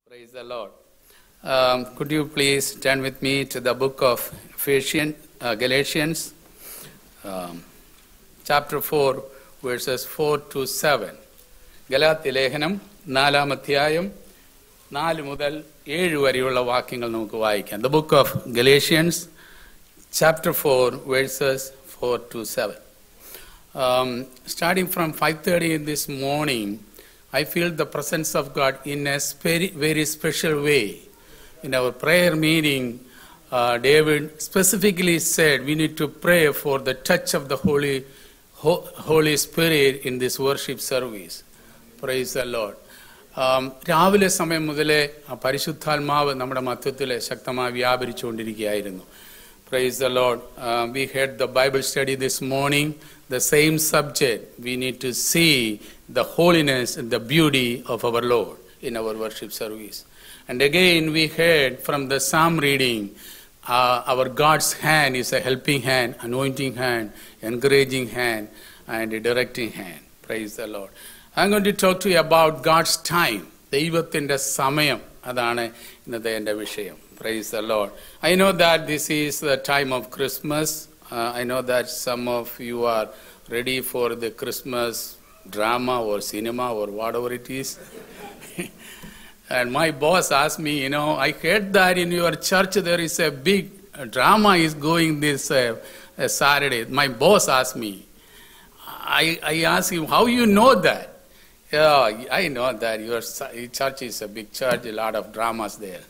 Praise the Lord. Um, could you please turn with me to the book of Ephesians, uh, Galatians, um, chapter 4, verses 4 to 7. ഗലാത്തി ലേഖനം നാലാം അധ്യായം നാല് മുതൽ ഏഴ് വരെയുള്ള വാക്യങ്ങൾ നമുക്ക് വായിക്കാം the book of Galatians chapter four verses four to seven um, starting from 5.30 this morning, I feel the presence of God in a very, very special way. In our prayer meeting, uh, David specifically said we need to pray for the touch of the Holy, Ho- Holy Spirit in this worship service. Praise the Lord. Um, രാവിലെ സമയം മുതലേ ആ പരിശുദ്ധാത്മാവ് നമ്മുടെ മധ്യത്തിൽ ശക്തമായി വ്യാപരിച്ചുകൊണ്ടിരിക്കുകയായിരുന്നു Praise the Lord. Uh, we had the Bible study this morning, the same subject. We need to see the holiness and the beauty of our Lord in our worship service. And again, we heard from the psalm reading, uh, our God's hand is a helping hand, anointing hand, encouraging hand, and a directing hand. Praise the Lord. I'm going to talk to you about God's time. ദൈവത്തിൻ്റെ സമയം അതാണ് ഇന്നത്തെ എൻ്റെ വിഷയം praise the Lord I know that this is the time of Christmas I know that some of you are ready for the Christmas drama or cinema or whatever it is. and my boss asked me, you know, I heard that in your church there is a big drama is going this uh, uh, Saturday. My boss asked me. I, I asked him, how you know that? Yeah, I know that your s- your church is a big church, a lot of dramas there.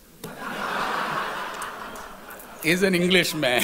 He's an Englishman.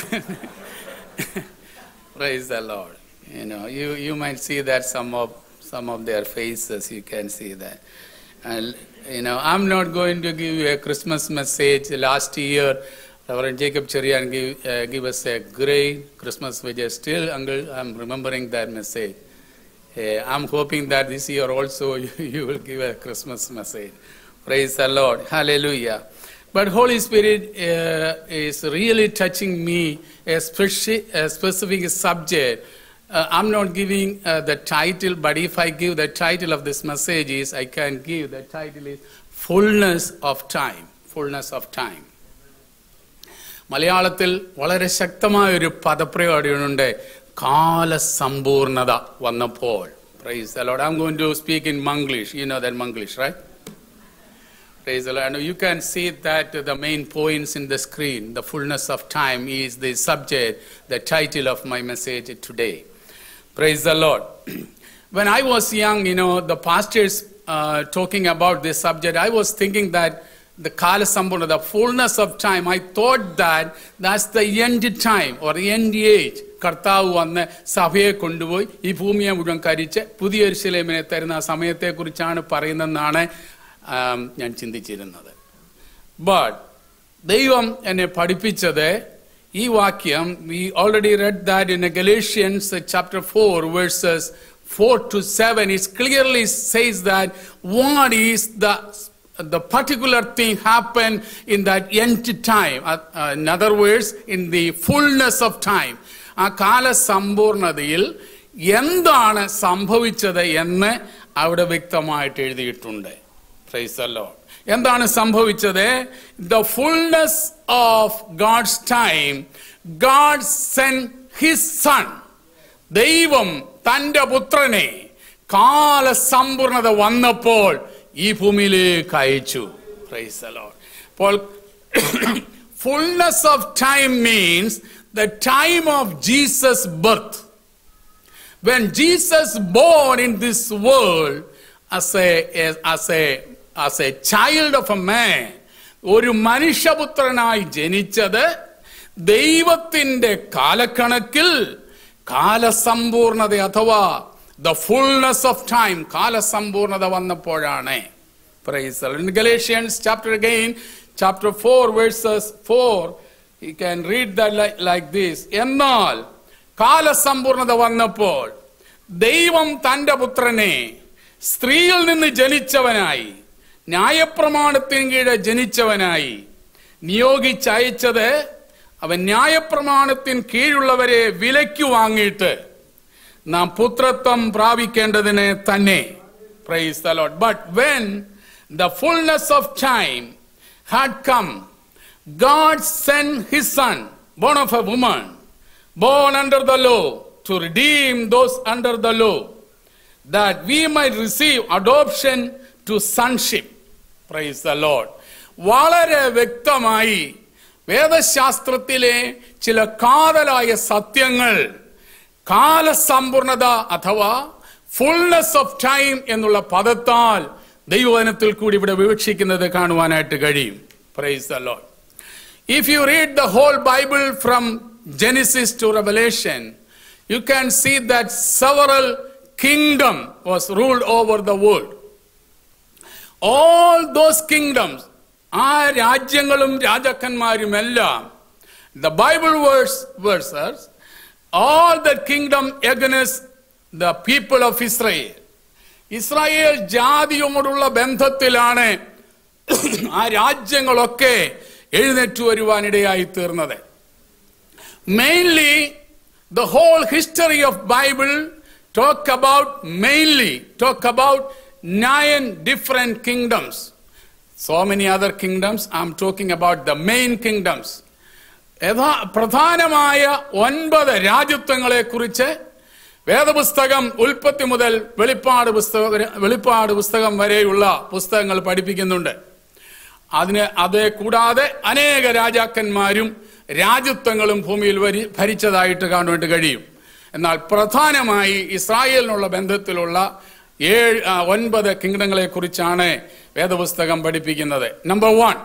Praise the Lord. You know, you, you might see that some of some of their faces, you can see that. And you know, I'm not going to give you a Christmas message. Last year, Reverend Jacob Cherian give, uh, give us a great Christmas message. Still, Uncle, I'm remembering that message. Uh, I'm hoping that this year also you, you will give a Christmas message. Praise the Lord. Hallelujah. But Holy Spirit uh, is really touching me a, speci- a specific subject. Uh, I'm not giving uh, the title, but if I give the title of this message is, I can give the title is Fullness of Time. Fullness of Time. മലയാളത്തിൽ വളരെ ശക്തമായ ഒരു പദപ്രയോഗമുണ്ട് കാലസമ്പൂർണത വന്നപ്പോൾ praise the Lord. I'm going to speak in Manglish. You know that Manglish, right? Praise the Lord. And you can see that the main points in the screen, the fullness of time, is the subject, the title of my message today. Praise the Lord. when I was young, you know, the pastors uh, talking about this subject, I was thinking that the Kala Sambhana, the fullness of time, I thought that that's the end time or the end age. കർത്താവ് വന്ന് സഭയെ കൊണ്ടുപോയി ഈ ഭൂമിയെ മുഴുവൻ കരിച്ച് പുതിയൊരു ശിലേമിനെ തരുന്ന ആ സമയത്തെക്കുറിച്ചാണ് പറയുന്നതെന്നാണ് ആം, ഞാൻ ചിന്തിച്ചിരുന്നത് ബട്ട് ദൈവം എന്നെ പഠിപ്പിച്ചത് ഈ വാക്യം we already read that in Galatians chapter four verses four to seven is clearly says that what is the the particular thing happen in that end time. Uh, uh, in other words, in the fullness of time. ആ കാലസമ്പൂർണതയിൽ എന്താണ് സംഭവിച്ചത് എന്ന് അവിടെ വ്യക്തമായിട്ട് എഴുതിയിട്ടുണ്ട് price the Lord. എന്താണ് സംഭവിച്ചത് the fullness of God's time God sent his son ദൈവം തന്റെ പുത്രനെ കാലസമ്പൂർണത വന്നപ്പോൾ ഈ ഭൂമിയിലേക്ക് അയച്ചു പ്രൈസ് the Lord. അപ്പോൾ fullness of time means the time of Jesus birth when Jesus born in this world as a, as a, as a child of a man, ഒരു മനുഷ്യപുത്രനായി ജനിച്ചത് ദൈവത്തിന്റെ കാലക്കണക്കിൽ കാലസമ്പൂർണത അഥവാ ദ ഫുൾനെസ് ഓഫ് ടൈം കാലസമ്പൂർണത വന്നപ്പോഴാണ് Praise the Lord. In Galatians chapter again, chapter 4, verses 4, you can read that like, like this. എന്നാൽ കാലസമ്പൂർണത വന്നപ്പോൾ ദൈവം തന്റെ പുത്രനെ സ്ത്രീയിൽ നിന്ന് ജനിച്ചവനായി ന്യായപ്രമാണത്തിന് കീഴെ ജനിച്ചവനായി നിയോഗിച്ചയച്ചത് അവൻ ന്യായപ്രമാണത്തിന് കീഴുള്ളവരെ വിലയ്ക്ക് വാങ്ങിയിട്ട് നാം പുത്രത്വം പ്രാപിക്കേണ്ടതിന് തന്നെ praise the Lord. But when the fullness of time had come, God sent his son, born of a woman, born under the law, to redeem those under the law, that we might receive adoption to sonship. Praise the Lord. വളരെ വ്യക്തമായി വേദശാസ്ത്രത്തിലെ ചില കാതലായ സത്യങ്ങൾ കാലസമ്പൂർണത അഥവാ fullness of time എന്നുള്ള പദത്താൽ ദൈവവചനത്തിൽ കൂടി ഇവിടെ വിവക്ഷിക്കുന്നത് കാണുവാനായിട്ട് കഴിയും praise the Lord If you read the whole Bible from Genesis to Revelation, you can see that several kingdom was ruled over the world. All those kingdoms, ആ രാജ്യങ്ങളും രാജാക്കന്മാരുമെല്ലാം the Bible verse verses, all the kingdom against the people of Israel. Israel ജാതിയോടുള്ള ബന്ധത്തിലാണ് ആ രാജ്യങ്ങളൊക്കെ എഴുന്നേറ്റ് വരുവാനിടയായി തീർന്നത് mainly the whole history of Bible talk about mainly talk about nine different kingdoms so many other kingdoms I am talking about the main kingdoms യഥാ പ്രധാനമായ ഒൻപത് രാജ്യത്വങ്ങളെ കുറിച്ച് വേദപുസ്തകം ഉൽപ്പത്തി മുതൽ വെളിപ്പാട് പുസ്തകം വെളിപ്പാട് പുസ്തകം വരെയുള്ള പുസ്തകങ്ങൾ പഠിപ്പിക്കുന്നുണ്ട് അതിന് അതേ കൂടാതെ അനേക രാജാക്കന്മാരും രാജ്യത്വങ്ങളും ഭൂമിയിൽ വരി ഭരിച്ചതായിട്ട് കാണുവാൻ കഴിയും എന്നാൽ പ്രധാനമായി ഇസ്രായേലിനുള്ള ബന്ധത്തിലുള്ള ഏഴ് ആ, ഒൻപത് കിങ്ഡങ്ങളെ കുറിച്ചാണ് വേദപുസ്തകം പഠിപ്പിക്കുന്നത് number one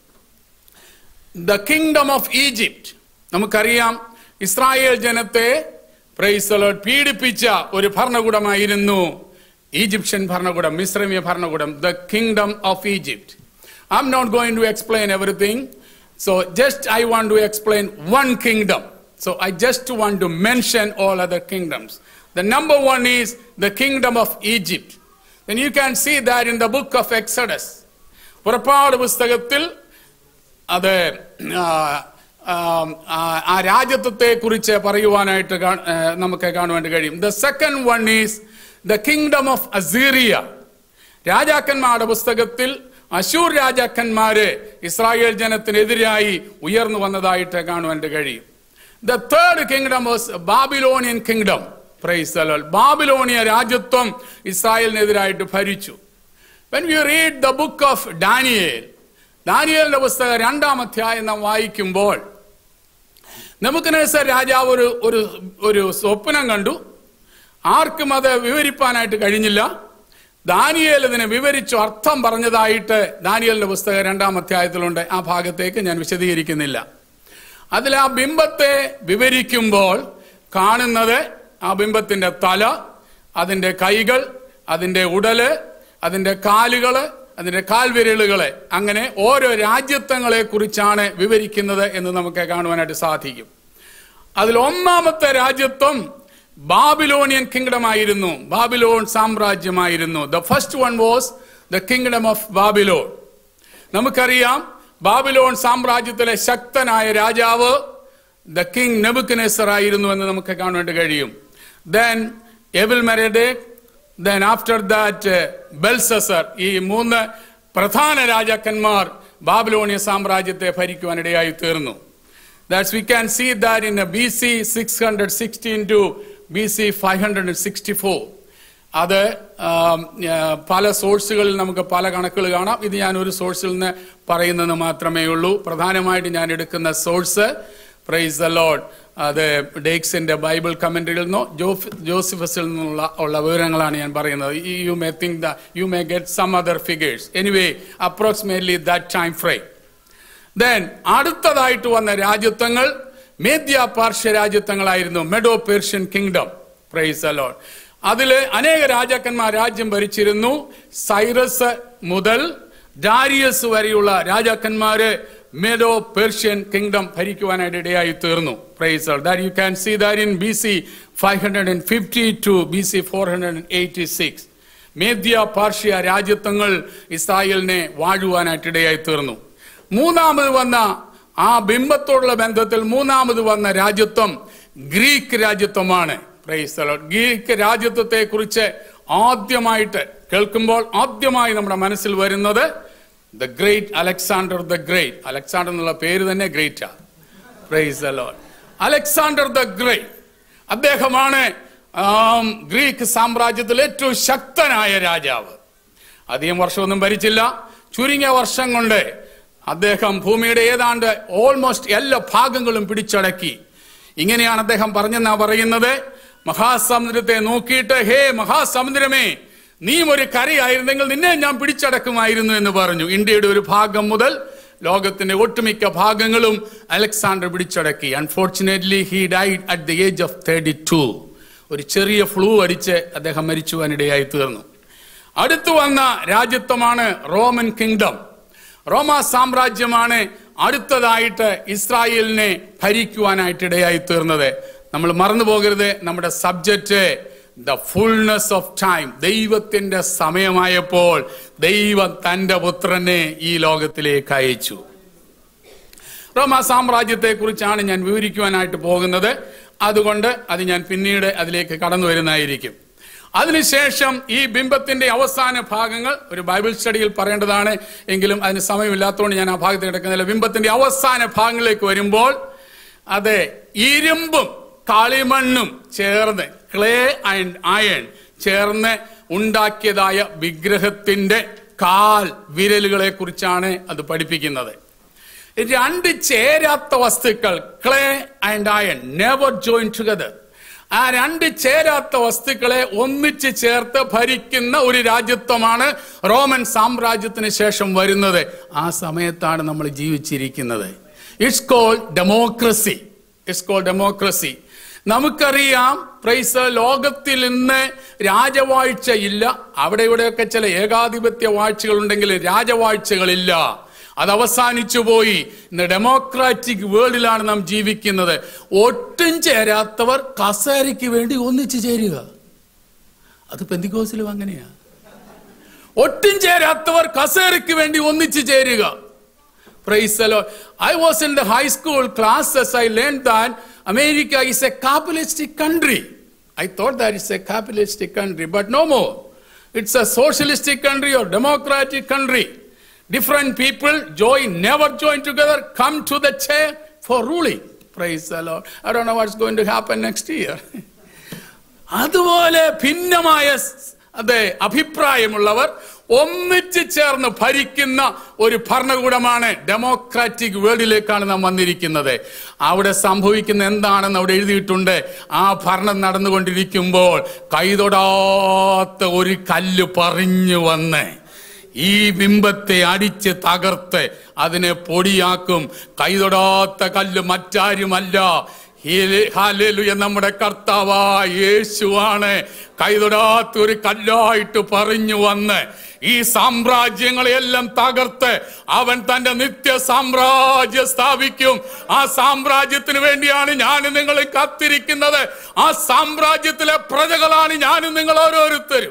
the kingdom of Egypt നമുക്കറിയാം ഇസ്രായേൽ ജനത്തെ പ്രൈസലോട്ട് പീഡിപ്പിച്ച ഒരു ഭരണകൂടമായിരുന്നു ഈജിപ്ഷ്യൻ ഭരണകൂടം മിശ്രമിയ ഭരണകൂടം the kingdom of Egypt I am not going to explain everything so just I want to explain one kingdom so I just want to mention all other kingdoms the number one is the kingdom of Egypt then you can see that in the book of Exodus. പുറപ്പാട് പുസ്തകത്തിൽ അത് ആ, ആ, ആ, ആ രാജ്യത്വത്തെ കുറിച്ച് പറയുവാനായിട്ട് കാ- ആ, നമുക്ക് കാണുവാൻ കഴിയും the second one is the kingdom of Assyria രാജാക്കന്മാരുടെ പുസ്തകത്തിൽ അശൂർ രാജാക്കന്മാര് ഇസ്രായേൽ ജനത്തിനെതിരായി ഉയർന്നു വന്നതായിട്ട് കാണുവാൻ കഴിയും the third kingdom was Babylonian kingdom praise ബാബിലോണിയ രാജ്യത്വം ഇസ്രായേലിനെതിരായിട്ട് ഭരിച്ചു when you read the book of Daniel ദാനിയേലിന്റെ പുസ്തകം രണ്ടാം അധ്യായം നാം വായിക്കുമ്പോൾ നമുക്കനേസർ രാജാവ് ഒരു ഒരു ഒരു സ്വപ്നം കണ്ടു ആർക്കും അത് വിവരിപ്പാനായിട്ട് കഴിഞ്ഞില്ല ദാനിയേൽ ഇതിനെ വിവരിച്ചു അർത്ഥം പറഞ്ഞതായിട്ട് ദാനിയേലിന്റെ പുസ്തകം രണ്ടാം അധ്യായത്തിലുണ്ട് ആ ഭാഗത്തേക്ക് ഞാൻ വിശദീകരിക്കുന്നില്ല അതിൽ ആ ബിംബത്തെ വിവരിക്കുമ്പോൾ കാണുന്നത് ആ ബിംബത്തിന്റെ തല അതിന്റെ കൈകൾ അതിന്റെ ഉടല് അതിന്റെ കാലുകള് അതിന്റെ കാൽവിരലുകളെ അങ്ങനെ ഓരോ രാജ്യത്വങ്ങളെ കുറിച്ചാണ് വിവരിക്കുന്നത് എന്ന് നമുക്ക് കാണുവാനായിട്ട് സാധിക്കും അതിൽ ഒന്നാമത്തെ രാജ്യത്വം ബാബിലോണിയൻ കിങ്ഡം ആയിരുന്നു ബാബിലോൺ സാമ്രാജ്യമായിരുന്നു the first one was the kingdom of Babylon നമുക്കറിയാം ബാബിലോൺ സാമ്രാജ്യത്തിലെ ശക്തനായ രാജാവ് ദ കിങ് നെബുക്കനേസർ ആയിരുന്നു എന്ന് നമുക്ക് കാണുവാൻ കഴിയും then Evil Merodach then after that Belshazzar ഈ മൂന്ന് പ്രധാന രാജാക്കന്മാർ ബാബിലോണിയ സാമ്രാജ്യത്തെ ഭരിക്കുവാനിടയായി തീർന്നു That's we can see that in a BC 616 to BC 564. അത് ആം, ആ, പല സോഴ്സുകളിൽ നമുക്ക് പല കണക്കുകൾ കാണാം ഇത് ഞാൻ ഒരു സോഴ്സിൽ നിന്ന് പറയുന്നത് മാത്രമേ ഉള്ളൂ പ്രധാനമായിട്ട് ഞാൻ എടുക്കുന്ന സോഴ്സ് പ്രൈസ് ദ ലോഡ് അത് ഡേക്സിന്റെ ബൈബിൾ കമന്ററിയിൽ നിന്നോ ജോഫ് ജോസിഫസിൽ നിന്നുള്ള ഉള്ള വിവരങ്ങളാണ് ഞാൻ പറയുന്നത് you may think the you may get some other figures anyway approximately that time frame then അടുത്തതായിട്ട് വന്ന രാജ്യത്വങ്ങൾ മേദ്യ പാർശ്യ രാജ്യത്വങ്ങളായിരുന്നു Medo Persian kingdom price alone അതില് അനേക രാജാക്കന്മാർ രാജ്യം ഭരിച്ചിരുന്നു സൈറസ് മുതൽ ഡാരിയസ് വരെയുള്ള രാജാക്കന്മാര് മെഡോ പേർഷ്യൻ കിങ്ഡം ഭരിക്കുവാനായിട്ട് ഇടയായി തീർന്നു price that you can see that in B C five hundred and fifty to B C four hundred and eighty six മേദ്യ പാർശ്യ രാജ്യത്വങ്ങൾ ഇസ്രായേലിനെ വാഴുവാനായിട്ട് ഇടയായി തീർന്നു മൂന്നാമത് വന്ന ആ ബിംബത്തോടുള്ള ബന്ധത്തിൽ മൂന്നാമത് വന്ന രാജ്യത്വം ഗ്രീക്ക് രാജ്യത്വമാണ് Praise the Lord. ഗ്രീക്ക് രാജ്യത്വത്തെ കുറിച്ച് ആദ്യമായിട്ട് കേൾക്കുമ്പോൾ ആദ്യമായി നമ്മുടെ മനസ്സിൽ വരുന്നത് the great Alexander the great Alexander എന്നുള്ള പേര് തന്നെ ഗ്രേറ്റാ praise the Lord Alexander the great അദ്ദേഹമാണ് ആം, ഗ്രീക്ക് സാമ്രാജ്യത്തിലെ ഏറ്റവും ശക്തനായ രാജാവ് അധികം വർഷമൊന്നും ഭരിച്ചില്ല ചുരുങ്ങിയ വർഷം കൊണ്ട് അദ്ദേഹം ഭൂമിയുടെ ഏതാണ്ട് ഓൾമോസ്റ്റ് എല്ലാ ഭാഗങ്ങളും പിടിച്ചടക്കി ഇങ്ങനെയാണ് അദ്ദേഹം പറഞ്ഞെന്നാ പറയുന്നത് മഹാസമുദ്രത്തെ നോക്കിയിട്ട് ഹേ മഹാസമുദ്രമേ നീ ഒരു കരയായിരുന്നെങ്കിൽ നിന്നെ ഞാൻ പിടിച്ചടക്കുമായിരുന്നു എന്ന് പറഞ്ഞു ഇന്ത്യയുടെ ഒരു ഭാഗം മുതൽ ലോകത്തിന്റെ ഒട്ടുമിക്ക ഭാഗങ്ങളും അലക്സാണ്ടർ പിടിച്ചടക്കി unfortunately he died at the age of thirty two ഒരു ചെറിയ ഫ്ലൂ അടിച്ച് അദ്ദേഹം മരിച്ചുവാനിടയായി തീർന്നു അടുത്തു വന്ന രാജ്യത്വമാണ് റോമൻ കിങ്ഡം റോമ സാമ്രാജ്യമാണ് അടുത്തതായിട്ട് ഇസ്രായേലിനെ ഭരിക്കുവാനായിട്ട് ഇടയായി തീർന്നത് നമ്മൾ മറന്നു പോകരുത് നമ്മുടെ subject the fullness of time ദൈവത്തിന്റെ സമയമായപ്പോൾ ദൈവം തന്റെ പുത്രനെ ഈ ലോകത്തിലേക്ക് അയച്ചു റോമ സാമ്രാജ്യത്തെ കുറിച്ചാണ് ഞാൻ വിവരിക്കുവാനായിട്ട് പോകുന്നത് അതുകൊണ്ട് അത് ഞാൻ പിന്നീട് അതിലേക്ക് കടന്നു വരുന്നതായിരിക്കും അതിനുശേഷം ഈ ബിംബത്തിന്റെ അവസാന ഭാഗങ്ങൾ ഒരു ബൈബിൾ സ്റ്റഡിയിൽ പറയേണ്ടതാണ് എങ്കിലും അതിന് സമയമില്ലാത്തതുകൊണ്ട് ഞാൻ ആ ഭാഗത്ത് കിടക്കുന്നില്ല ബിംബത്തിന്റെ അവസാന ഭാഗങ്ങളിലേക്ക് വരുമ്പോൾ അതെ ഇരുമ്പും കളിമണ്ണും ചേർന്ന് ക്ലേ ആൻഡ് അയൺ ചേർന്ന് ഉണ്ടാക്കിയതായ വിഗ്രഹത്തിന്റെ കാൽ വിരലുകളെ കുറിച്ചാണ് അത് പഠിപ്പിക്കുന്നത് രണ്ട് ചേരാത്ത വസ്തുക്കൾ clay and iron never join together ആ രണ്ട് ചേരാത്ത വസ്തുക്കളെ ഒന്നിച്ച് ചേർത്ത് ഭരിക്കുന്ന ഒരു രാജ്യത്വമാണ് റോമൻ സാമ്രാജ്യത്തിന് ശേഷം വരുന്നത് ആ സമയത്താണ് നമ്മൾ ജീവിച്ചിരിക്കുന്നത് it's call democracy it's call democracy നമുക്കറിയാം പ്രൈസ് ലോകത്തിൽ ഇന്ന് രാജവാഴ്ച ഇല്ല അവിടെ ഇവിടെയൊക്കെ ചില ഏകാധിപത്യ വാഴ്ചകൾ ഉണ്ടെങ്കിൽ രാജവാഴ്ചകളില്ല അത് അവസാനിച്ചു പോയി ഇന്ന് ഡെമോക്രാറ്റിക് വേൾഡിലാണ് നാം ജീവിക്കുന്നത് ഒട്ടും ചേരാത്തവർ കസേരയ്ക്ക് വേണ്ടി ഒന്നിച്ചു ചേരുക അത് പെന്തിക്കോസിലും അങ്ങനെയാ ഒട്ടും ചേരാത്തവർ കസേരയ്ക്ക് വേണ്ടി ഒന്നിച്ചു ചേരുക Praise the Lord. I was in the high school classes. I learned that America is a capitalistic country. I thought that it's a capitalistic country, but no more. It's a socialistic country or democratic country. Different people join, never join together, come to the chair for ruling. Praise the Lord. I don't know what's going to happen next year. അതുപോലെ ഭിന്നമായ സ്- അതെ അഭിപ്രായമുള്ളവർ ഒന്നിച്ച് ചേർന്ന് ഭരിക്കുന്ന ഒരു ഭരണകൂടമാണ് democratic വേൾഡിലേക്കാണ് നാം വന്നിരിക്കുന്നത് അവിടെ സംഭവിക്കുന്ന എന്താണെന്ന് അവിടെ എഴുതിയിട്ടുണ്ട് ആ ഭരണം നടന്നുകൊണ്ടിരിക്കുമ്പോൾ കൈതൊടാത്ത ഒരു കല്ല് പറഞ്ഞു വന്ന് ഈ ബിംബത്തെ അടിച്ച് തകർത്ത് അതിനെ പൊടിയാക്കും കൈതൊടാത്ത കല്ല് മറ്റാരുമല്ല ഹീലെ- ഹാലേലുയ നമ്മുടെ കർത്താവാ യേശുവാണ് കൈതൊടാത്ത ഒരു കല്ലായിട്ട് പറഞ്ഞു വന്ന് ഈ സാമ്രാജ്യങ്ങളെയെല്ലാം തകർത്ത് അവൻ തന്റെ നിത്യ സാമ്രാജ്യം സ്ഥാപിക്കും ആ സാമ്രാജ്യത്തിന് വേണ്ടിയാണ് ഞാനും നിങ്ങൾ കാത്തിരിക്കുന്നത് ആ സാമ്രാജ്യത്തിലെ പ്രജകളാണ് ഞാനും നിങ്ങൾ ഓരോരുത്തരും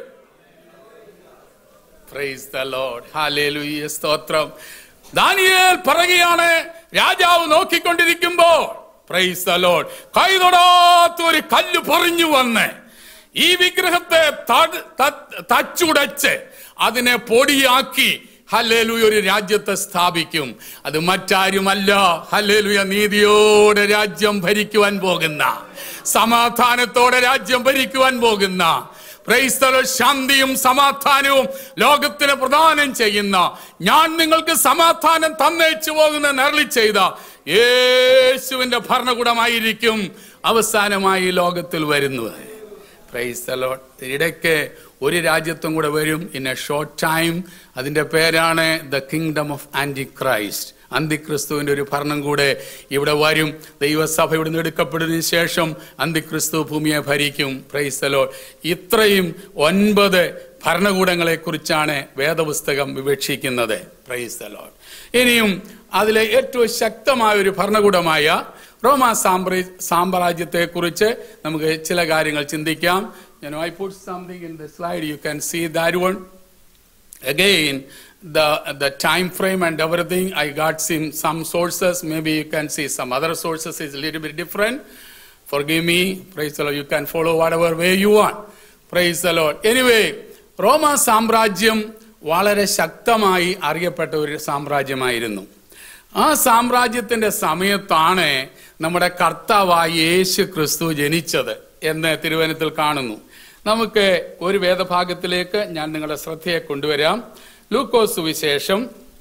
പ്രൈസ് ദ ലോർഡ് ഹല്ലേലൂയ സ്തോത്രം ദാനിയേൽ പറയുകയാണ് രാജാവ് നോക്കിക്കൊണ്ടിരിക്കുമ്പോൾ പ്രൈസ് ദ ലോർഡ് കൈതൊടാത്ത ഒരു കല്ല് പറഞ്ഞു വന്ന് ഈ വിഗ്രഹത്തെ തട്- ത- തച്ചുടച്ച് അതിനെ പൊടിയാക്കി ഹല്ലേലൂയ ഒരു രാജ്യത്തെ സ്ഥാപിക്കും അത് മറ്റാരുമല്ല ഹല്ലേലൂയ നീതിയോടെ രാജ്യം ഭരിക്കുവാൻ പോകുന്ന സമാധാനത്തോടെ രാജ്യം ഭരിക്കുവാൻ പോകുന്ന Praise the Lord. ശാന്തിയും സമാധാനവും ലോകത്തിന് പ്രദാനം ചെയ്യുന്ന ഞാൻ നിങ്ങൾക്ക് സമാധാനം തന്നേച്ചു പോകുന്ന നരളി ചെയ്ത യേശുവിന്റെ ഭരണകൂടമായിരിക്കും അവസാനമായി ഈ ലോകത്തിൽ വരുന്നത് പ്രൈസ് the Lord. ഇടയ്ക്ക് ഒരു രാജ്യത്തും കൂടെ വരും ഇൻ എ ഷോർട്ട് ടൈം അതിന്റെ പേരാണ് the kingdom of antichrist അന്തിക്രിസ്തുവിന്റെ ഒരു ഭരണം കൂടെ ഇവിടെ വരും ദൈവസഭ ഇവിടുന്ന് എടുക്കപ്പെടുന്നതിന് ശേഷം അന്തിക്രിസ്തു ഭൂമിയെ ഭരിക്കും പ്രൈസ് the Lord. ഇത്രയും ഒൻപത് ഭരണകൂടങ്ങളെ കുറിച്ചാണ് വേദപുസ്തകം വിവക്ഷിക്കുന്നത് പ്രൈസ് the Lord. ഇനിയും അതിലെ ഏറ്റവും ശക്തമായ ഒരു ഭരണകൂടമായ റോമ സാമ്രാ സാമ്രാജ്യത്തെ കുറിച്ച് നമുക്ക് ചില കാര്യങ്ങൾ ചിന്തിക്കാം You know, I put something in the slide. You can see that one. Again, the the time frame and everything. I got some some sources. Maybe you can see some other sources is a little bit different. Forgive me. Praise the Lord. You can follow whatever way you want. Praise alone anyway റോമ സാമ്രാജ്യം വളരെ ശക്തമായി അറിയപ്പെട്ട ഒരു സാമ്രാജ്യമായിരുന്നു ആ സാമ്രാജ്യത്തിന്റെ സമയത്താണ് നമ്മുടെ കർത്താവായ യേശു ക്രിസ്തു ജനിച്ചത് എന്ന് തിരുവനന്തപുരത്തിൽ കാണുന്നു നമുക്ക് ഒരു വേദഭാഗത്തിലേക്ക് ഞാൻ നിങ്ങളുടെ ശ്രദ്ധയെ കൊണ്ടുവരാം ലൂക്കോസ് സുവിശേഷം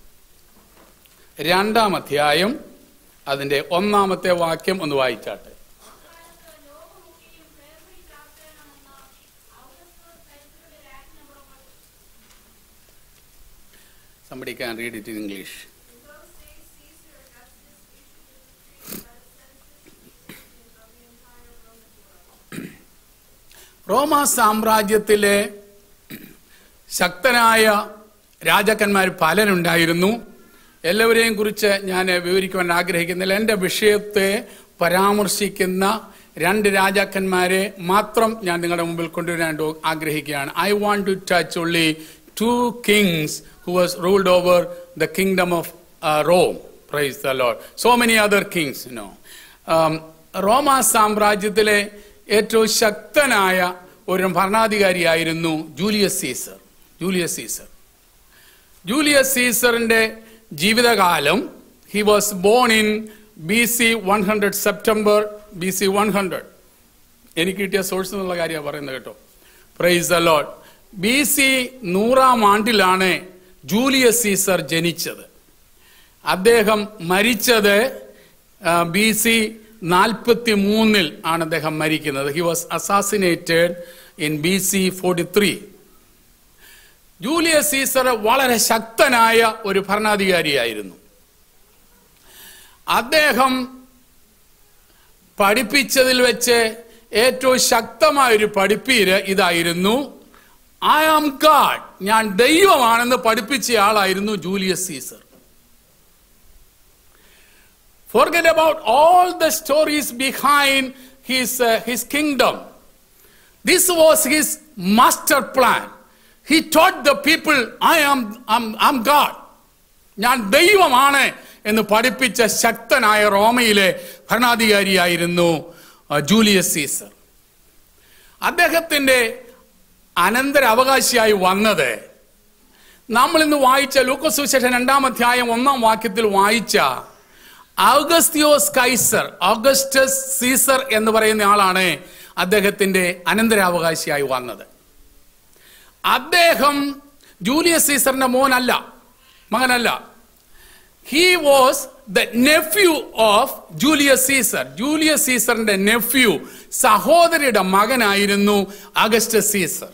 രണ്ടാം അധ്യായം അതിന്റെ ഒന്നാമത്തെ വാക്യം ഒന്ന് വായിച്ചാട്ടെ Somebody can read it in English. റോമ സാമ്രാജ്യത്തിലെ ശക്തനായ രാജാക്കന്മാർ പലരുണ്ടായിരുന്നു എല്ലാവരെയും കുറിച്ച് ഞാൻ വിവരിക്കുവാൻ ആഗ്രഹിക്കുന്നില്ല എൻ്റെ വിഷയത്തെ പരാമർശിക്കുന്ന രണ്ട് രാജാക്കന്മാരെ മാത്രം ഞാൻ നിങ്ങളുടെ മുമ്പിൽ കൊണ്ടുവരാൻ ആഗ്രഹിക്കുകയാണ് I want to touch only two kings who was ruled over the kingdom of Rome praise the Lord so many other kings no റോമ സാമ്രാജ്യത്തിലെ ഏറ്റവും ശക്തനായ ഒരു ഭരണാധികാരിയായിരുന്നു Julius Caesar Julius Caesar Julius സീസറിന്റെ ജീവിതകാലം he was born in B C one hundred September B C one hundred എനിക്ക് കിട്ടിയ സോഴ്സ് എന്നുള്ള കാര്യമാണ് പറയുന്നത് കേട്ടോ praise the Lord B C നൂറാം ആണ്ടിലാണ് ജൂലിയസ് സീസർ ജനിച്ചത് അദ്ദേഹം മരിച്ചത് ബി സി നാൽപ്പത്തി മൂന്നിൽ ആണ് അദ്ദേഹം മരിക്കുന്നത് he was assassinated in B C forty three Julius Caesar വളരെ ശക്തനായ ഒരു ഭരണാധികാരിയായിരുന്നു അദ്ദേഹം പഠിപ്പിച്ചതിൽ വെച്ച് ഏറ്റവും ശക്തമായ ഒരു പഠിപ്പീര് ഇതായിരുന്നു ഐ ആം ഗാഡ് ഞാൻ ദൈവമാണെന്ന് പഠിപ്പിച്ച ആളായിരുന്നു Julius Caesar Forget about all the stories behind his, uh, his kingdom. This was his master plan. He taught the people, I am I'm, I'm God. ഞാൻ ദൈവമാണ് എന്ന് പഠിപ്പിച്ച ശക്തനായ റോമയിലെ ഭരണാധികാരിയായിരുന്നു ജൂലിയസ് സീസർ അദ്ദേഹത്തിന്റെ അനന്തര അവകാശിയായി വന്നത് നമ്മൾ ഇന്ന് വായിച്ച ലൂക്കോസ് സുവിശേഷം രണ്ടാം അധ്യായം ഒന്നാം വാക്യത്തിൽ വായിച്ച ഔഗസ്തിയോസ് കൈസർ ഓഗസ്റ്റസ് സീസർ എന്ന് പറയുന്ന ആളാണ് അദ്ദേഹത്തിന്റെ അനന്തരാവകാശിയായി വന്നത് അദ്ദേഹം ജൂലിയസ് സീസറിന്റെ മോനല്ല മകനല്ല he was the nephew of Julius Caesar Julius സീസറിന്റെ നെഫ്യൂ സഹോദരിയുടെ മകനായിരുന്നു അഗസ്റ്റസ് സീസർ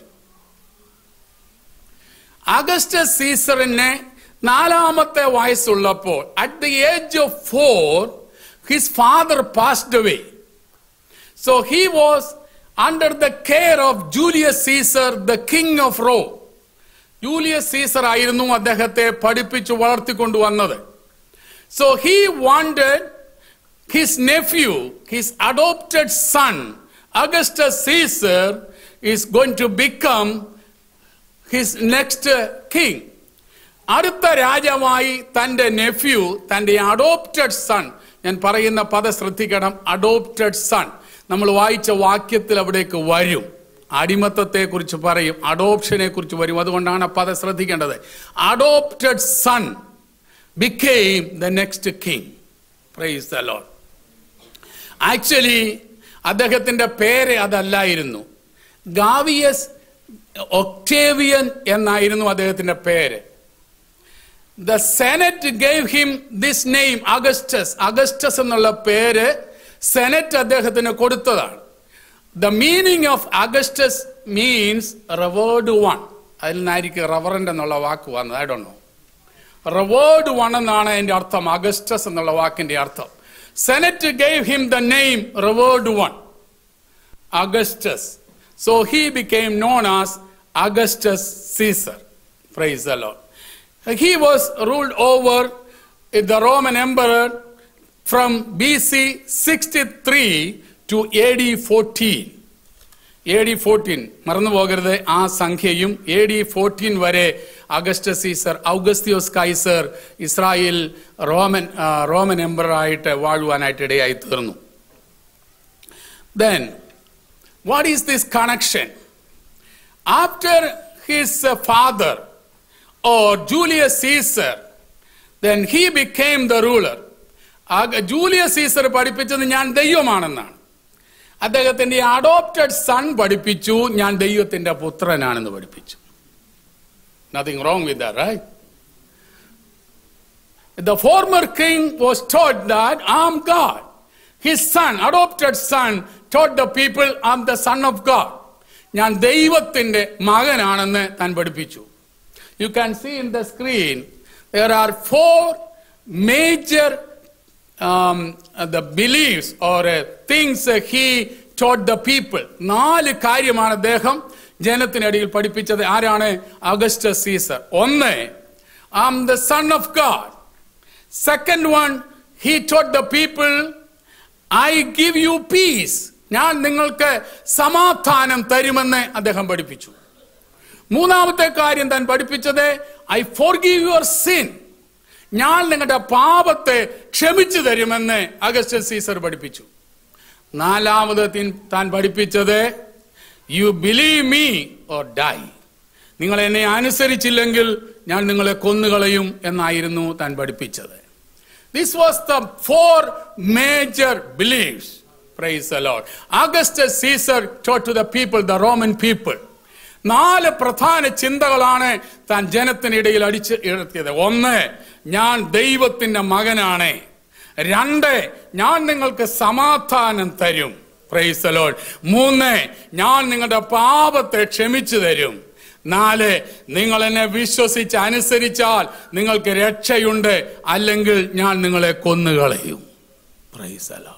അഗസ്റ്റസ് സീസറിനെ നാലാമത്തെ വയസ്സുള്ളപ്പോൾ at the age of four his father passed away so he was under the care of Julius Caesar the king of Rome Julius Caesar ആയിരുന്നു അദ്ദേഹത്തെ പഠിപ്പിച്ചു വളർത്തിക്കൊണ്ടുവന്നത് so he wanted his nephew his adopted son Augustus Caesar is going to become his next king അടുത്ത രാജാവായി തന്റെ nephew തന്റെ adopted sun ഞാൻ പറയുന്ന പദ ശ്രദ്ധിക്കണം അഡോപ്റ്റഡ് സൺ നമ്മൾ വായിച്ച വാക്യത്തിൽ അവിടേക്ക് വരും അടിമത്തത്തെ കുറിച്ച് പറയും അഡോപ്ഷനെ കുറിച്ച് വരും അതുകൊണ്ടാണ് ആ പദം ശ്രദ്ധിക്കേണ്ടത് adopted son became the next king praise the Lord actually അദ്ദേഹത്തിന്റെ പേര് അതല്ലായിരുന്നു ഗാവിയസ് ഒക്ടേവിയൻ എന്നായിരുന്നു അദ്ദേഹത്തിന്റെ പേര് the senate gave him this name Augustus Augustus എന്നുള്ള പേര് സെനറ്റ് അദ്ദേഹത്തിന് കൊടുത്തതാണ് the meaning of Augustus means revered one അതിൽ നിന്നായിരിക്കും റവറൻഡ് എന്നുള്ള വാക്ക് വന്നത് I don't know revered one എന്നാണ് അതിന്റെ അർത്ഥം അഗസ്റ്റസ് എന്നുള്ള വാക്കിന്റെ അർത്ഥം senate gave him the name revered one Augustus so he became known as Augustus Caesar praise the Lord he was ruled over the Roman emperor from BC 63 to AD 14. A D fourteen മറന്നു പോകരുത് ആ സംഖ്യയും A D fourteen വരെ August Caesar ഔഗസ്തിയോസ് കൈസർ Israel Roman Roman emperor ആയിട്ട് വാഴുവാനായിട്ട് ഇടയായി തീർന്നു then what is this connection after his uh, father or Julius Caesar, then he became the ruler. ആ ജൂലിയസ് സീസർ പഠിപ്പിച്ചത് ഞാൻ ദൈവമാണെന്നാണ് അദ്ദേഹത്തിന്റെ അഡോപ്റ്റഡ് സൺ പഠിപ്പിച്ചു ഞാൻ ദൈവത്തിന്റെ പുത്രനാണെന്ന് പഠിപ്പിച്ചു nothing wrong with that right The former king was taught that I'm God. His son, adopted son, taught the people I'm the son of God. ഞാൻ ദൈവത്തിന്റെ മകനാണെന്ന് താൻ പഠിപ്പിച്ചു you can see in the screen there are four major the believes or things he taught the people നാല് കാര്യമാണ് അദ്ദേഹം ജനത്തിനിടയിൽ പഠിപ്പിച്ചത് ആരാണ് അഗസ്റ്റ് സീസർ ഒന്ന് am the son of God Second one, he taught the people, I give you peace. ഞാൻ നിങ്ങൾക്ക് സമാധാനം തരുമെന്ന് അദ്ദേഹം പഠിപ്പിച്ചു മൂന്നാമത്തെ കാര്യം താൻ പഠിപ്പിച്ചത് I forgive your sin ഞാൻ നിങ്ങളുടെ പാപത്തെ ക്ഷമിച്ചു തരുമെന്ന് അഗസ്റ്റ് സീസർ പഠിപ്പിച്ചു നാലാമത് തിൻ- താൻ പഠിപ്പിച്ചത് you believe me or die നിങ്ങൾ എന്നെ അനുസരിച്ചില്ലെങ്കിൽ ഞാൻ നിങ്ങളെ കൊന്നുകളയും എന്നായിരുന്നു താൻ പഠിപ്പിച്ചത് this was the four major believes praise the Lord August Caesar taught to the people the Roman people നാല് പ്രധാന ചിന്തകളാണ് താൻ ജനത്തിനിടയിൽ അടിച്ച് ഇഴത്തിയത് ഒന്ന് ഞാൻ ദൈവത്തിന്റെ മകനാണ് രണ്ട് ഞാൻ നിങ്ങൾക്ക് സമാധാനം തരും പ്രൈസ് അലോട്ട് മൂന്ന് ഞാൻ നിങ്ങളുടെ പാപത്തെ ക്ഷമിച്ചു തരും നാല് നിങ്ങൾ എന്നെ വിശ്വസിച്ച് അനുസരിച്ചാൽ നിങ്ങൾക്ക് രക്ഷയുണ്ട് അല്ലെങ്കിൽ ഞാൻ നിങ്ങളെ കൊന്നുകളയും പ്രൈസ് അലോട്ട്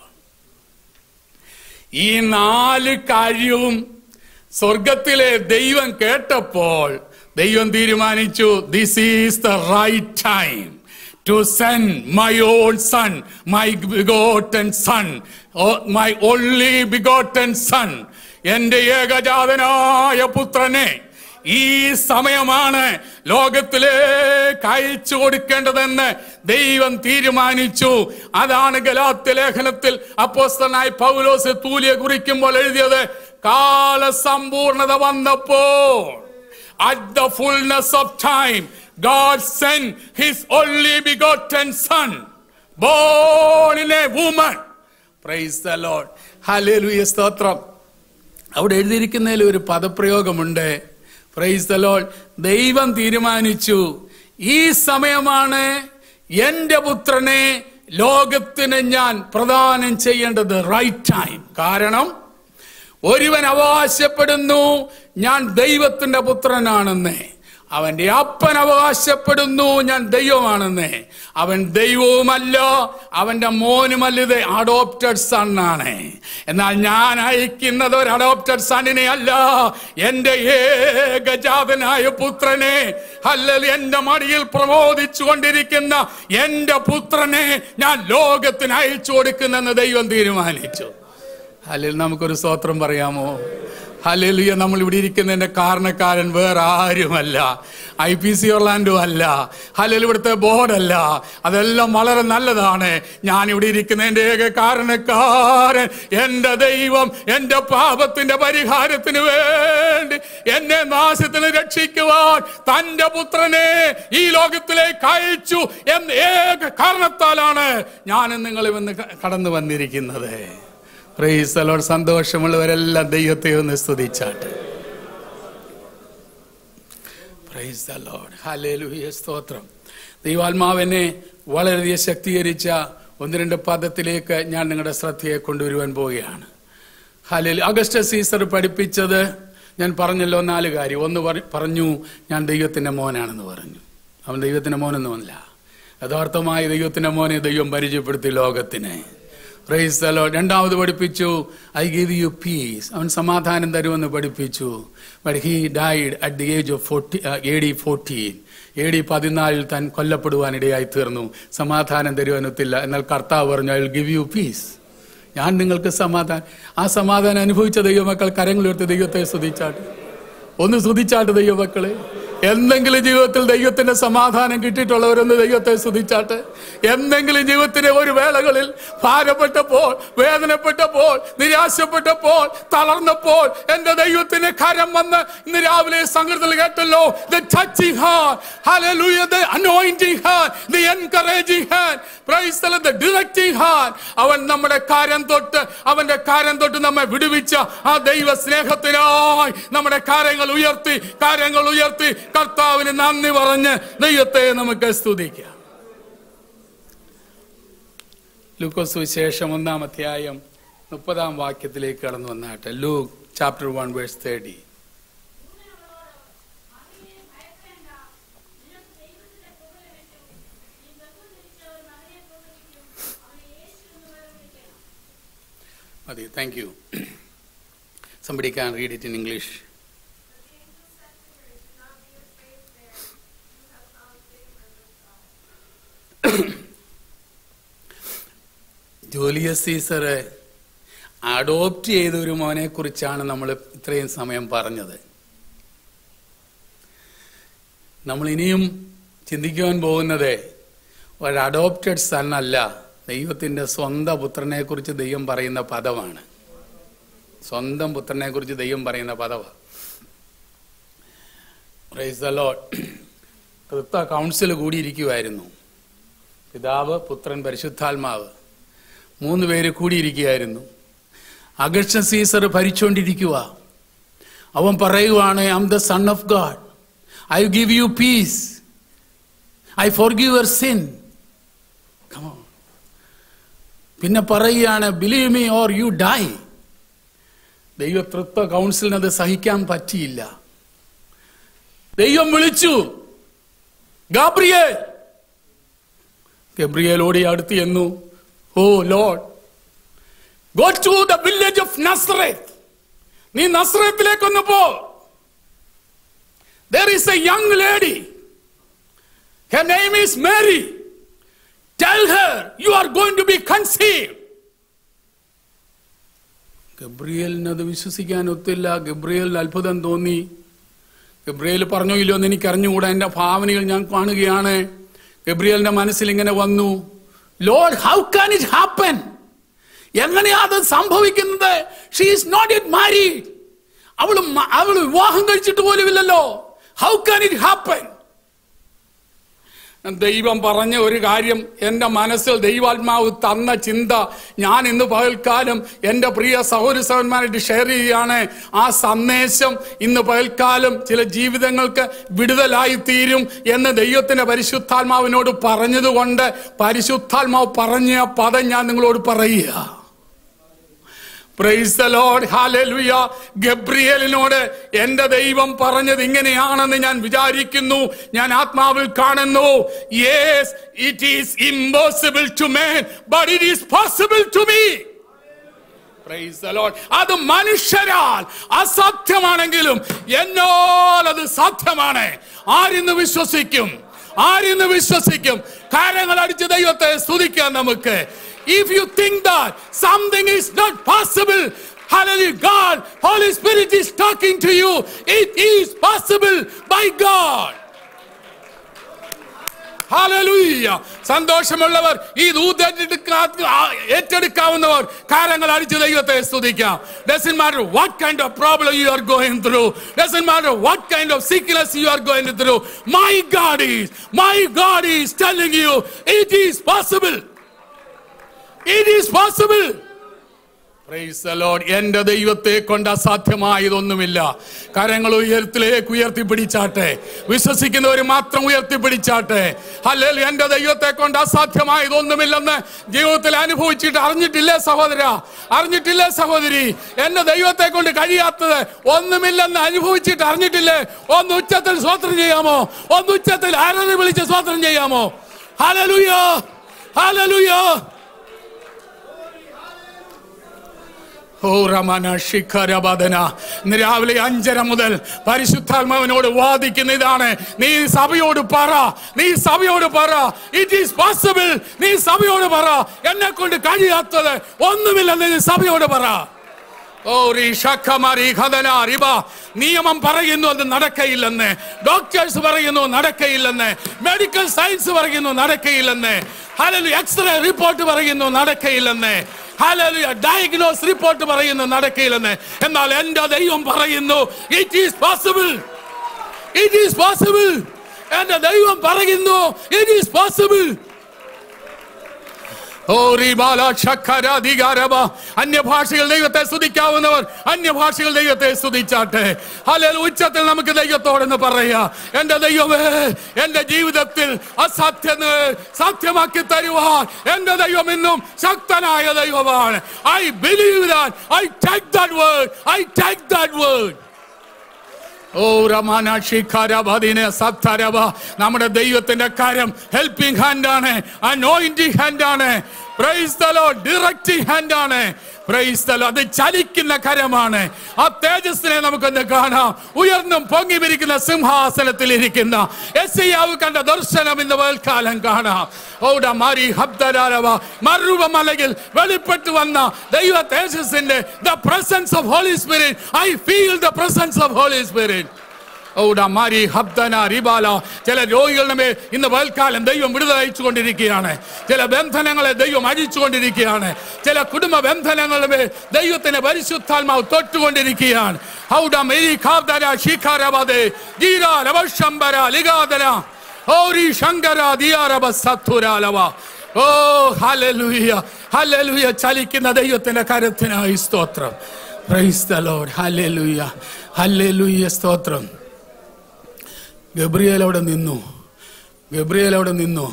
ഈ നാല് കാര്യവും സ്വർഗത്തിലെ ദൈവം കേട്ടപ്പോൾ ദൈവം തീരുമാനിച്ചു this is the right time to send my own son my begotten son my only begotten son എന്റെ ഏകജാതനായ പുത്രനെ ഈ സമയമാണ് ലോകത്തിലേക്ക് അയച്ചു കൊടുക്കേണ്ടതെന്ന് ദൈവം തീരുമാനിച്ചു അതാണ് ഗലാത്യ ലേഖനത്തിൽ അപ്പോസ്തലനായ പൗലോസ് തൂലിയെ കുറിക്കുമ്പോൾ എഴുതിയത് കാലസമ്പൂർണത വന്നപ്പോൾ at the fullness of time God sent his only begotten son born in a woman praise the lord hallelujah സ്തോത്രം അവിടെ എഴുതിയിരിക്കുന്നതിൽ ഒരു പദപ്രയോഗമുണ്ട് പ്രൈസ് ദ ലോഡ് ദൈവം തീരുമാനിച്ചു ഈ സമയമാണ് എന്റെ പുത്രനെ ലോകത്തിന് ഞാൻ പ്രദാനം ചെയ്യേണ്ടത് റൈറ്റ് ടൈം കാരണം ഒരുവൻ അവകാശപ്പെടുന്നു ഞാൻ ദൈവത്തിന്റെ പുത്രനാണെന്ന് അവന്റെ അപ്പൻ അവകാശപ്പെടുന്നു ഞാൻ ദൈവമാണെന്ന് അവൻ ദൈവവുമല്ല അവന്റെ മോനുമല്ല ഇത് അഡോപ്റ്റഡ് സൺ ആണ് എന്നാൽ ഞാൻ അയക്കുന്നത് ഒരു അഡോപ്റ്റഡ് സണ്ണിനെ അല്ല എന്റെ ഏകജാതനായ പുത്രനെ അല്ലെങ്കിൽ എന്റെ മടിയിൽ പ്രമോദിച്ചു കൊണ്ടിരിക്കുന്ന എന്റെ പുത്രനെ ഞാൻ ലോകത്തിന് അയച്ചു കൊടുക്കുന്നെന്ന് ദൈവം തീരുമാനിച്ചു ഹലിൽ നമുക്കൊരു സ്തോത്രം പറയാമോ ഹലിയ നമ്മൾ ഇവിടെ ഇരിക്കുന്നതിന്റെ കാരണക്കാരൻ വേറെ ആരുമല്ല ഐ പി സി ഒർലാൻഡോ അല്ല ഹലിൽ ഇവിടുത്തെ ബോർഡല്ല അതെല്ലാം വളരെ നല്ലതാണ് ഞാൻ ഇവിടെ ഇരിക്കുന്നതിന്റെ ഏക കാരണക്കാരൻ എന്റെ ദൈവം എന്റെ പാപത്തിന്റെ പരിഹാരത്തിന് വേണ്ടി എന്നെ നാശത്തിന് രക്ഷിക്കുവാൻ തന്റെ പുത്രനെ ഈ ലോകത്തിലേക്ക് അയച്ചു എന്ന ഏക കാരണത്താലാണ് ഞാനും നിങ്ങളും ഇന്ന് കടന്നു വന്നിരിക്കുന്നത് പ്രൈസലോട് സന്തോഷമുള്ളവരെല്ലാം ദൈവത്തെ ഒന്ന് സ്തുതിച്ചാട്ട് പ്രൈസ് ദ ലോർഡ് ഹല്ലേലൂയ സ്തോത്രം ദൈവാത്മാവിനെ വളരെയധികം ശക്തീകരിച്ച ഒന്ന് രണ്ട് പദത്തിലേക്ക് ഞാൻ നിങ്ങളുടെ ശ്രദ്ധയെ കൊണ്ടുവരുവാൻ പോവുകയാണ് ഹലേൽ അഗസ്റ്റ് സീസർ പഠിപ്പിച്ചത് ഞാൻ പറഞ്ഞല്ലോ നാല് കാര്യം ഒന്ന് പറ- പറഞ്ഞു ഞാൻ ദൈവത്തിന്റെ മോനാണെന്ന് പറഞ്ഞു അവൻ ദൈവത്തിന്റെ മോനൊന്നുമല്ല യഥാർത്ഥമായ ദൈവത്തിന്റെ മോനെ ദൈവം പരിചയപ്പെടുത്തി ലോകത്തിന് പ്രൈസ് ദ ലോർഡ് രണ്ടാമത് പഠിപ്പിച്ചു ഐ ഗിവ് യു പീസ് അവൻ സമാധാനം തരുമെന്ന് പഠിപ്പിച്ചു but he died at the age of forty A D fourteen A D പതിനാലിൽ താൻ കൊല്ലപ്പെടുവാൻ ഇടയായി തീർന്നു സമാധാനം തരുവാനൊത്തില്ല എന്നാൽ കർത്താവ് പറഞ്ഞു I will give you peace ഞാൻ നിങ്ങൾക്ക് സമാധാനം ആ സമാധാനം അനുഭവിച്ച ദൈവമക്കൾ കരങ്ങളുയർത്തി ദൈവത്തെ സ്തുതിച്ചാട്ട് ഒന്ന് സ്തുതിച്ചാട്ട് ദൈവമക്കളെ എന്തെങ്കിലും ജീവിതത്തിൽ ദൈവത്തിന്റെ സമാധാനം കിട്ടിയിട്ടുള്ളവരൊന്ന് ദൈവത്തെ സ്തുതിച്ചാട്ടെ എന്തെങ്കിലും ജീവിതത്തിന്റെ ഒരു വേളകളിൽ ഭാരപ്പെട്ടപ്പോൾ വേദനപ്പെട്ടപ്പോൾ നിരാശപ്പെട്ടപ്പോൾ തളർന്നപ്പോൾ എന്റെ ദൈവത്തിന്റെ കരം വന്ന് ഇന്ന് രാവിലെ സംഘത്തിൽ കേട്ടല്ലോ the touching hand hallelujah the anointing hand the encouraging hand praise the Lord the directing hand അവൻ നമ്മുടെ കാര്യം തൊട്ട് അവന്റെ കാര്യം തൊട്ട് നമ്മെ വിടുവിച്ച ആ ദൈവ സ്നേഹത്തിനായി നമ്മുടെ കാര്യങ്ങൾ ഉയർത്തി കാര്യങ്ങൾ ഉയർത്തി കർത്താവിന് നന്ദി പറഞ്ഞ് ദൈവത്തെ നമുക്ക് സ്തുതിക്കാം ലൂക്കോസ് വിശേഷം ഒന്നാം അധ്യായം മുപ്പതാം വാക്യത്തിലേക്ക് കടന്നു വന്നാട്ടെ Luke chapter one verse thirty മതി thank you somebody can read it in English Julius Caesar adopt ചെയ്ത ഒരു മോനെ കുറിച്ചാണ് നമ്മൾ ഇത്രയും സമയം പറഞ്ഞത് നമ്മൾ ഇനിയും ചിന്തിക്കുവാൻ പോകുന്നത് ഒരു അഡോപ്റ്റഡ് സൺ അല്ല ദൈവത്തിന്റെ സ്വന്തം പുത്രനെ കുറിച്ച് ദൈവം പറയുന്ന പദമാണ് സ്വന്തം പുത്രനെ കുറിച്ച് ദൈവം പറയുന്ന പദമാണ് പ്രൈസ് ദ ലോഡ് തൃത്വ കൗൺസിൽ കൂടിയിരിക്കുമായിരുന്നു പിതാവ് പുത്രൻ പരിശുദ്ധാത്മാവ് മൂന്ന് പേര് കൂടിയിരിക്കുകയായിരുന്നു അഗസ്റ്റ സീസർ ഭരിച്ചുകൊണ്ടിരിക്കുക അവൻ പറയുവാണ് I am the son of God I give you peace I forgive your sin പിന്നെ പറയുകയാണ് believe me or you die ദൈവതൃത്വ കൗൺസിലിന് അത് സഹിക്കാൻ പറ്റിയില്ല ദൈവം വിളിച്ചു ഗാബ്രിയേൽ ഗബ്രിയേൽ ഓടി അടുത്ത് എന്നു O Lord go to the village of Nazareth നീ നസ്രത്തിലേക്കൊന്ന് പോ there is a young lady her name is Mary tell her you are going to be conceive ഗബ്രിയലിന് അത് വിശ്വസിക്കാൻ ഒത്തില്ല ഗബ്രിയലിന് അത്ഭുതം തോന്നി ഗബ്രിയേൽ പറഞ്ഞോ ഇല്ലയോ എന്ന് എനിക്ക് അറിഞ്ഞുകൂടാ എന്റെ ഭാവനകൾ ഞാൻ കാണുകയാണ് ഗബ്രിയലിന്റെ മനസ്സിൽ ഇങ്ങനെ വന്നു Lord how can it happen എങ്ങനെയാ അത് സംഭവിക്കുന്നത് she is not it married അവൾ അവൾ വിവാഹം കഴിച്ചിട്ട് പോലുമില്ലല്ലോ ഹൗ കാൻ ഇറ്റ് ഹാപ്പൻ ദൈവം പറഞ്ഞ ഒരു കാര്യം എൻ്റെ മനസ്സിൽ ദൈവാത്മാവ് തന്ന ചിന്ത ഞാൻ ഇന്ന് പകൽക്കാലം എൻ്റെ പ്രിയ സഹോദര സഹോദരന്മാരായിട്ട് ഷെയർ ചെയ്യുകയാണ് ആ സന്ദേശം ഇന്ന് പകൽക്കാലം ചില ജീവിതങ്ങൾക്ക് വിടുതലായി തീരും എന്ന് ദൈവത്തിന്റെ പരിശുദ്ധാത്മാവിനോട് പറഞ്ഞതുകൊണ്ട് പരിശുദ്ധാത്മാവ് പറഞ്ഞ പദം ഞാൻ നിങ്ങളോട് പറയുക പ്രൈസ് ദ ലോർഡ് ഹാലലുയ ഗബ്രിയലിനോട് എന്റെ ദൈവം പറഞ്ഞത് ഇങ്ങനെയാണെന്ന് ഞാൻ വിചാരിക്കുന്നു ഞാൻ ആത്മാവിൽ കാണുന്നു yes it is impossible to man but it is possible to me Praise the Lord. അത് മനുഷ്യരാൽ അസാധ്യമാണെങ്കിലും എന്നാൽ അത് സാധ്യമാണ് ആരിന്ന് വിശ്വസിക്കും ആരിന്ന് വിശ്വസിക്കും കാര്യങ്ങൾ അടിച്ച് ദൈവത്തെ സ്തുതിക്കാൻ നമുക്ക് if you think that something is not possible Hallelujah. God, Holy Spirit is talking to you. It is possible by God. Hallelujah സന്തോഷമുള്ളവർ ഈ ദൂത് ഏറ്റെടുക്കാ- ആ- ഏറ്റെടുക്കാവുന്നവർ കാര്യങ്ങൾ അടിച്ച് ദൈവത്തെ സ്തുതിക്കാം doesn't matter what kind of problem you are going through doesn't matter what kind of sickness you are going through my God is my God is telling you it is possible it is possible Praise the Lord. എന്റെ ദൈവത്തെ കൊണ്ട് അസാധ്യമായതൊന്നുമില്ല കരങ്ങൾ ഉയരത്തിലേക്ക് ഉയർത്തിപ്പിടിച്ചാട്ടെ വിശ്വസിക്കുന്നവർ മാത്രം ഉയർത്തിപ്പിടിച്ചാട്ടെ അല്ലെങ്കിൽ എന്റെ ദൈവത്തെ കൊണ്ട് അസാധ്യമായതൊന്നുമില്ലെന്ന് ജീവിതത്തിൽ അനുഭവിച്ചിട്ട് അറിഞ്ഞിട്ടില്ലേ സഹോദര അറിഞ്ഞിട്ടില്ലേ സഹോദരി എന്റെ ദൈവത്തെ കൊണ്ട് കഴിയാത്തത് ഒന്നുമില്ലെന്ന് അനുഭവിച്ചിട്ട് അറിഞ്ഞിട്ടില്ലേ ഒന്ന് ഉച്ചത്തിൽ സ്വോത്രം ചെയ്യാമോ ഒന്ന് ഉച്ചത്തിൽ ആരാധന വിളിച്ച് സ്വോത്രം ചെയ്യാമോ ഹലലുയോ ഹലലുയോ ഓ റമന ശിഖരബദന ഇന്ന് രാവിലെ അഞ്ചര മുതൽ പരിശുദ്ധാത്മാവിനോട് വാദിക്കുന്ന ഇതാണ് നീ സഭയോട് പറ നീ സഭയോട് പറ ഇറ്റ് ഈസ് പോസിബിൾ നീ സഭയോട് പറ എന്നെ കൊണ്ട് കഴിയാത്തത് ഒന്നുമില്ലെന്ന് നീ സഭയോട് പറ ഓ റീ ഷക്കമറി ഖദന റിബ നിയമം പറയുന്നു അത് നടക്കയില്ലെന്ന് ഡോക്ടേഴ്സ് പറയുന്നു നടക്കയില്ലെന്ന് മെഡിക്കൽ സയൻസ് പറയുന്നു നടക്കയില്ലെന്ന് ഹലലു എക്സ്റേ റിപ്പോർട്ട് പറയുന്നു നടക്കയില്ലെന്ന് ഹലലു ഡയഗ്നോസ് റിപ്പോർട്ട് പറയുന്നു നടക്കയില്ലെന്ന് എന്നാൽ എൻ്റെ ദൈവം പറയുന്നു it is possible it is possible എൻ്റെ ദൈവം പറയുന്നു ഇറ്റ് ഈസ് പോസിബിൾ ഓ റീബാല ഷക്കര അധികാരമ അന്യഭാഷകൾ ദൈവത്തെ സ്തുതിക്കാവുന്നവർ അന്യഭാഷകൾ ദൈവത്തെ സ്തുതിച്ചാട്ടെ അല്ലെങ്കിൽ ഉച്ചത്തിൽ നമുക്ക് ദൈവത്തോടെന്ന് പറയാ എന്റെ ദൈവമേ എന്റെ ജീവിതത്തിൽ അസാധ്യം സാധ്യമാക്കി തരുവാൻ എന്റെ ദൈവം ഇന്നും ശക്തനായ ദൈവമാണ് I believe that I take that word I take that word ഓ റമാന ഷിഖാരബദിന സത്തരബ നമ്മുടെ ദൈവത്തിന്റെ കാര്യം ഹെൽപ്പിംഗ് ഹാൻഡ് ആണ് അനോയിന്റിംഗ് ഹാൻഡ് ആണ് praise the Lord directing hand ആണ് പ്രൈസ് ദ ലോർഡ് അത് ചലിക്കുന്ന കരമാണ് ആ തേജസ്സിനെ നമുക്കൊന്ന് കാണാം ഉയർന്നും പൊങ്ങി വിരിക്കുന്ന സിംഹാസനത്തിൽ ഇരിക്കുന്ന എസ്സിയാവ് കണ്ട ദർശനം ഇന്ന് വേൽക്കാലം കാണാം ഓട മാരി ഹബ്ദരാരവ മറുവമലയിൽ വെളിപ്പെട്ടു വന്ന ദൈവ തേജസ്സിന്റെ the presence of Holy Spirit I feel the presence of Holy Spirit ഔഡ മാരി ഹബ്ദന റിബാല ചില രോഗികളുടെ മേൽ ഇന്ന് വൽക്കാലം ദൈവം വിടുതൽ അയച്ചുകൊണ്ടിരിക്കുകയാണ് ചില ബന്ധനങ്ങളെ ദൈവം അഴിച്ചുകൊണ്ടിരിക്കുകയാണ് ചില കുടുംബ ബന്ധനങ്ങളുടെ മേൽ ദൈവത്തിന്റെ പരിശുദ്ധാത്മാവ് തൊട്ടുകൊണ്ടിരിക്കുകയാണ് ഔഡ മേരി ഖാബ്ദന ശിഖാരബദേ ജീര ലവശംബര ലിഗാദന ഓരി ശങ്കര ദിയാരബ സത്തുരാലവ ഓ ഹല്ലേലൂയ ഹല്ലേലൂയ ചലിക്കുന്ന ദൈവത്തിന്റെ കരത്തിനായി സ്തോത്രം praise the Lord hallelujah hallelujah സ്തോത്രം ഗബ്രിയേൽ അവിടെ നിന്നു ഗബ്രിയേൽ അവിടെ നിന്നു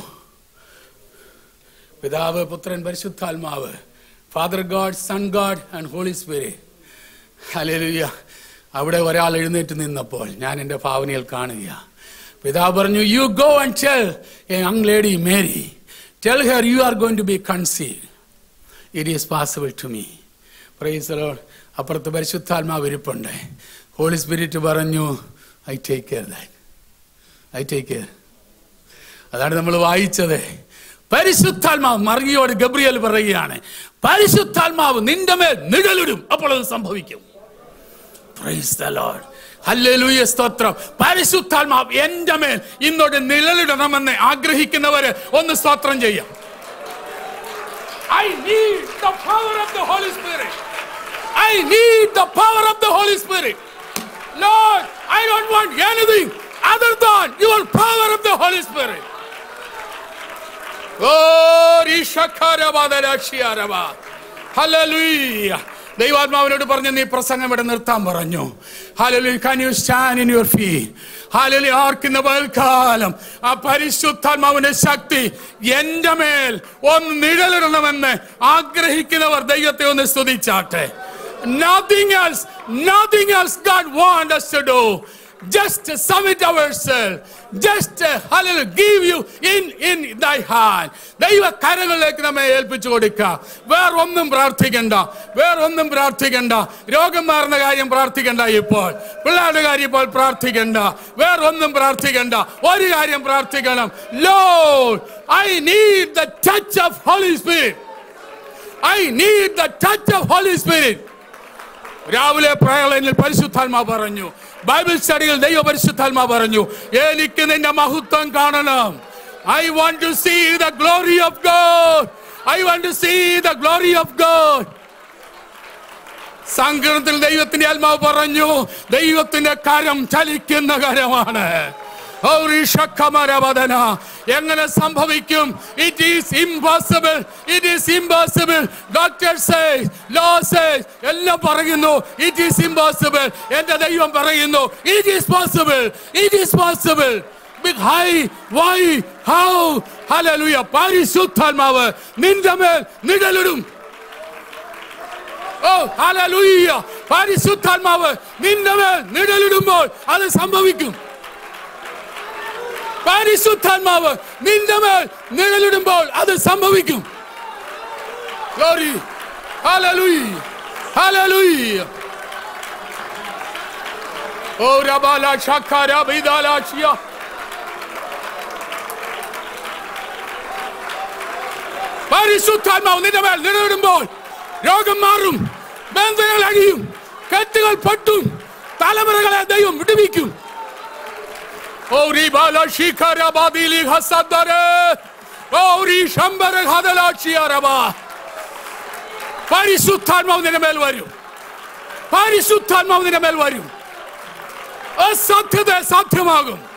പിതാവ് പുത്രൻ പരിശുദ്ധാത്മാവ് father God son God and Holy Spirit hallelujah അവിടെ ഒരാൾ എഴുന്നേറ്റ് നിന്നപ്പോൾ ഞാൻ എൻ്റെ ഭാവനയിൽ കാണുക പിതാവ് പറഞ്ഞു you go and tell a young lady Mary tell her you are going to be conceive it is possible to me praise Lord അപ്പുറത്ത് പരിശുദ്ധാത്മാവ് ഇരിപ്പുണ്ട് ഹോളി സ്പിരിറ്റ് പറഞ്ഞു I take care that I take care അതാണ് നമ്മൾ വായിച്ചത് പരിശുദ്ധാത്മാവ് മറിയോട് Gabriel പറയുകയാണ് പരിശുദ്ധാത്മാവ് നിന്റെ മേൽ നിഴലിടും അപ്പോൾ അത് സംഭവിക്കും Praise the Lord. ഹല്ലേലൂയ സ്തോത്രം പരിശുദ്ധാത്മാവ് എന്റെ മേൽ ഇന്നോട് നിഴലിടണമെന്ന് ആഗ്രഹിക്കുന്നവര് ഒന്ന് സ്തോത്രം ചെയ്യാം I need the power of the Holy Spirit. I need the power of the Holy Spirit. Lord, I don't want anything other than your power of the Holy Spirit. Oh, Rishakarabadarashiaraba. Hallelujah. ദൈവാത്മാവിനോട് പറഞ്ഞു നീ പ്രസംഗം ഇവിടെ നിർത്താൻ പറഞ്ഞു hallelujah can you stand in your feet hallelujah ആർക്കുന്ന പൽക്കാലം ആ പരിശുദ്ധാത്മാവിന്റെ ശക്തി എന്റെ മേൽ ഒന്ന് നിഴലിടണമെന്ന് ആഗ്രഹിക്കുന്നവർ ദൈവത്തെ ഒന്ന് സ്തുതിച്ചാട്ടെ nothing else nothing else god wants us to do just submit ourselves just uh, hallelujah give you in in thy hand ദൈവ കരങ്ങളിലേക്ക് നമ്മെ ഏൽപ്പിച്ചു കൊടുക്കുക വേറൊന്നും പ്രാർത്ഥിക്കണ്ട വേറൊന്നും പ്രാർത്ഥിക്കണ്ട രോഗം മാറുന്ന കാര്യം പ്രാർത്ഥിക്കണ്ട ഇപ്പോൾ പിള്ളേരുടെ കാര്യം ഇപ്പോൾ പ്രാർത്ഥിക്കണ്ട വേറൊന്നും പ്രാർത്ഥിക്കണ്ട ഒരു കാര്യം പ്രാർത്ഥിക്കണം Lord I need the touch of Holy Spirit I need the touch of Holy Spirit രാവിലെ പ്രളയനിൽ പരിശുദ്ധാത്മാ പറഞ്ഞു ബൈബിൾ സ്റ്റഡിയിൽ ദൈവ പരിശുദ്ധാത്മാ പറഞ്ഞു എനിക്ക് നിന്റെ മഹത്വം കാണണം I want to see the glory of God I want to see the glory of God സങ്കടത്തിൽ ദൈവത്തിന്റെ ആത്മാവ് പറഞ്ഞു ദൈവത്തിന്റെ കരം ചലിക്കുന്ന കരമാണ് ഔറിഷക്കമരവദന. എങ്ങനെ സംഭവിക്കും it is impossible it is impossible doctor ലോ എല്ലാം പറയുന്നു ഇറ്റ് ഈസ് ഇംപോസിബിൾ എന്റെ ദൈവം പറയുന്നു it is possible it is possible ബിഗ് ഹൈ വൈ ഹൗ ഹല്ലേലൂയ പരിശുദ്ധാത്മാവ് നിന്റെ മേൽ നിഴലിടും ഓ ഹല്ലേലൂയ പരിശുദ്ധാത്മാവ് നിന്റെ മേൽ നിഴലിടുമ്പോൾ അത് സംഭവിക്കും പരിശുദ്ധാത്മാവ് നിന്റെ മേൽ നിഴലിടുമ്പോൾ അത് സംഭവിക്കും Glory. Hallelujah. Hallelujah. ഓ രബാല ശഖര ബിദാലാശിയ പരിശുദ്ധാത്മാവ് നിന്റെ മേൽ നിലവിടുമ്പോൾ രോഗം മാറും ബന്ധങ്ങൾ അഴിയും കെട്ടുകൾ പൊട്ടും തലമുറകളെ ദൈവം വിടുവിക്കും ഓരിബാല ശിഖരബാദിലി ഹസദ്ദരെ ഓരി ശംബര ഹദലാക്ഷിയാരബ പരിശുദ്ധാത്മാവ് നിന്റെ മേൽ വരും പരിശുദ്ധാത്മാവ് നിന്റെ മേൽ വരും അസാധ്യത സാധ്യമാകും